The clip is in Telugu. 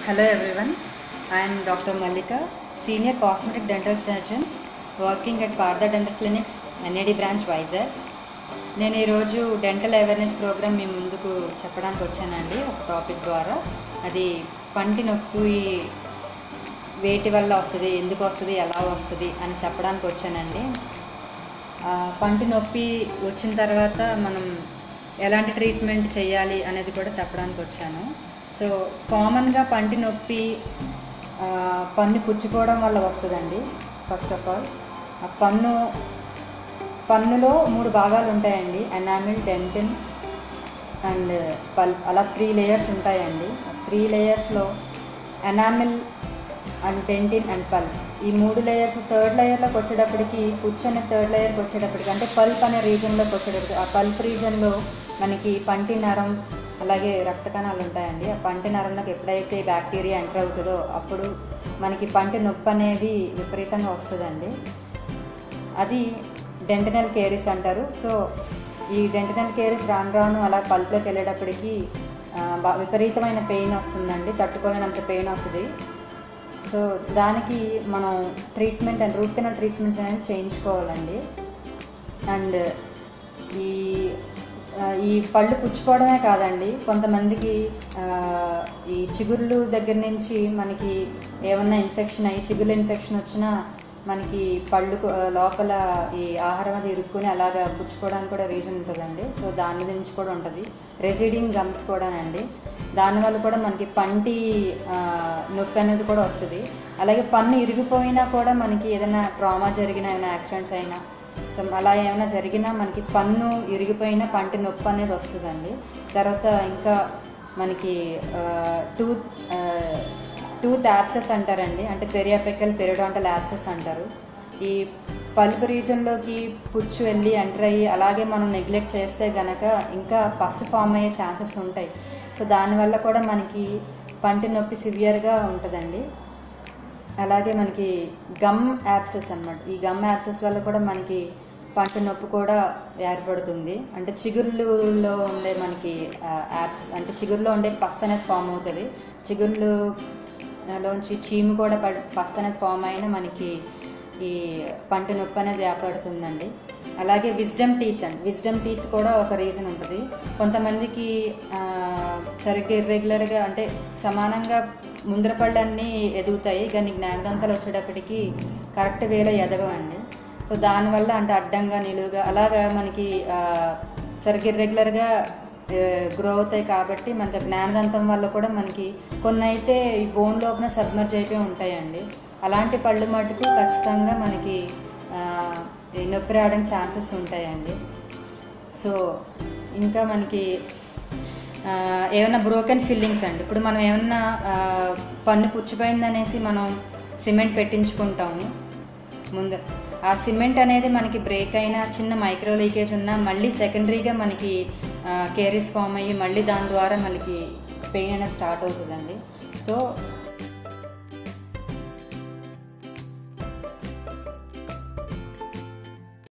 Hello everyone, I am Dr. Malika, Senior Cosmetic Dental Surgeon working at Partha Dental Clinics, NAD branch Vizag. నేను ఈరోజు డెంటల్ అవేర్నెస్ ప్రోగ్రామ్ మీ ముందుకు చెప్పడానికి వచ్చానండి ఒక టాపిక్ ద్వారా అది పంటి నొప్పి వేటి వల్ల వస్తుంది ఎందుకు వస్తుంది ఎలా వస్తుంది అని చెప్పడానికి వచ్చానండి ఆ, పంటి నొప్పి వచ్చిన తర్వాత మనం ఎలాంటి ట్రీట్మెంట్ చేయాలి అనేది కూడా చెప్పడానికి వచ్చాను సో కామన్గా పంటి నొప్పి ఆ, పన్ను పుచ్చుకోవడం వల్ల వస్తుందండి ఫస్ట్ ఆఫ్ ఆల్ ఆ పన్ను పన్నులో మూడు భాగాలు ఉంటాయండి ఎనామిల్ డెంటిన్ అండ్ పల్ అలా త్రీ లేయర్స్ ఉంటాయండి త్రీ లేయర్స్లో enamel and dentin and pulp ఈ మూడు లేయర్స్ థర్డ్ లేయర్లోకి వచ్చేటప్పటికి పుచ్చు అనే థర్డ్ లేయర్కి వచ్చేటప్పటికి అంటే పల్ప్ అనే రీజన్లోకి వచ్చేటప్పటికి ఆ పల్ప్ రీజన్లో మనకి పంటి నరం అలాగే రక్త కణాలు ఉంటాయండి ఆ పంటి నరంలోకి ఎప్పుడైతే బ్యాక్టీరియా ఎంటర్ అవుతుందో అప్పుడు మనకి పంటి నొప్పి అనేది విపరీతంగా వస్తుందండి అది డెంటనల్ కేరీస్ అంటారు సో ఈ డెంటనల్ కేరీస్ రాను రాను అలా పల్పులోకి వెళ్ళేటప్పటికి ఆ, బా- విపరీతమైన పెయిన్ వస్తుందండి తట్టుకోలేనంత పెయిన్ వస్తుంది సో దానికి మనం treatment and root canal treatment అనేది చేయించుకోవాలండి అండ్ ఈ ఆ, ఈ పళ్ళు పుచ్చుకోవడమే కాదండి కొంతమందికి ఆ, ఈ చిగుర్లు దగ్గర నుంచి మనకి ఏమన్నా ఇన్ఫెక్షన్ అయ్యి చిగుర్ల ఇన్ఫెక్షన్ వచ్చినా మనకి పళ్ళు కు- ఆ, లోపల ఈ ఆహారం అది ఇరుక్కుని అలాగా పుచ్చుకోవడానికి కూడా రీజన్ ఉంటుందండి సో దాని నుంచి కూడా ఉంటుంది రెసిడింగ్ గమ్స్ కూడానండి దానివల్ల కూడా మనకి పంటి ఆ, నొప్పి అనేది కూడా వస్తుంది అలాగే పన్ను ఇరిగిపోయినా కూడా మనకి ఏదైనా ట్రామా జరిగినా ఏమైనా యాక్సిడెంట్స్ అయినా సో అలా ఏమైనా జరిగినా మనకి పన్ను ఇరిగిపోయిన పంటి నొప్పి అనేది వస్తుందండి తర్వాత ఇంకా మనకి టూత్ టూత్ యాప్సెస్ అంటారండి అంటే పెరియాపెకల్ పెరిడాంటల్ యాప్సెస్ అంటారు ఈ పల్ప్ రీజన్లోకి పుచ్చు వెళ్ళి ఎంటర్ అయ్యి అలాగే మనం నెగ్లెక్ట్ చేస్తే గనక ఇంకా పసు ఫామ్ అయ్యే ఛాన్సెస్ ఉంటాయి సో దానివల్ల కూడా మనకి పంటి నొప్పి సివియర్గా ఉంటుందండి అలాగే మనకి గమ్ యాప్సెస్ అన్నమాట ఈ గమ్ యాప్సెస్ వల్ల కూడా మనకి పంట నొప్పి కూడా ఏర్పడుతుంది అంటే చిగుర్లులో ఉండే మనకి యాప్సెస్ అంటే చిగురులో ఉండే పస్ అనేది ఫామ్ అవుతుంది చిగుర్లు లోంచి చీము కూడా పడి పస్ అనేది ఫామ్ అయినా మనకి ఈ పంట నొప్పి అనేది ఏర్పడుతుందండి అలాగే విజ్డమ్ టీత్ అండి విజ్డమ్ టీత్ కూడా ఒక రీజన్ ఉంటుంది కొంతమందికి ఆ, సరిగ్గా ఇర్రెగ్యులర్గా అంటే సమానంగా ముందర పళ్ళన్నీ ఎదుగుతాయి కానీ జ్ఞానదంతాలు వచ్చేటప్పటికి కరెక్ట్ వేలో ఎదగవండి సో దానివల్ల అంటే అడ్డంగా నిలువుగా అలాగా మనకి ఆ, సరిగ్గా ఇర్రెగ్యులర్గా గ్రో అవుతాయి కాబట్టి మనకి జ్ఞానదంతం వల్ల కూడా మనకి కొన్ని అయితే ఈ బోన్ లోపల సబ్మర్జ్ అయిపోయి ఉంటాయండి అలాంటి పళ్ళు మటుకు ఖచ్చితంగా మనకి ఆ, ఈ నొప్పి రావడానికి ఛాన్సెస్ ఉంటాయండి సో ఇంకా మనకి ఆ, ఏమైనా బ్రోకెన్ ఫిల్లింగ్స్ అండి ఇప్పుడు మనం ఏమన్నా ఆ, పన్ను పుచ్చిపోయిందనేసి మనం సిమెంట్ పెట్టించుకుంటాము ముందు ఆ సిమెంట్ అనేది మనకి బ్రేక్ అయినా చిన్న మైక్రో లీకేజ్ ఉన్నా మళ్ళీ సెకండరీగా మనకి కేరీస్ ఫామ్ అయ్యి మళ్ళీ దాని ద్వారా మనకి పెయిన్ అనేది స్టార్ట్ అవుతుందండి సో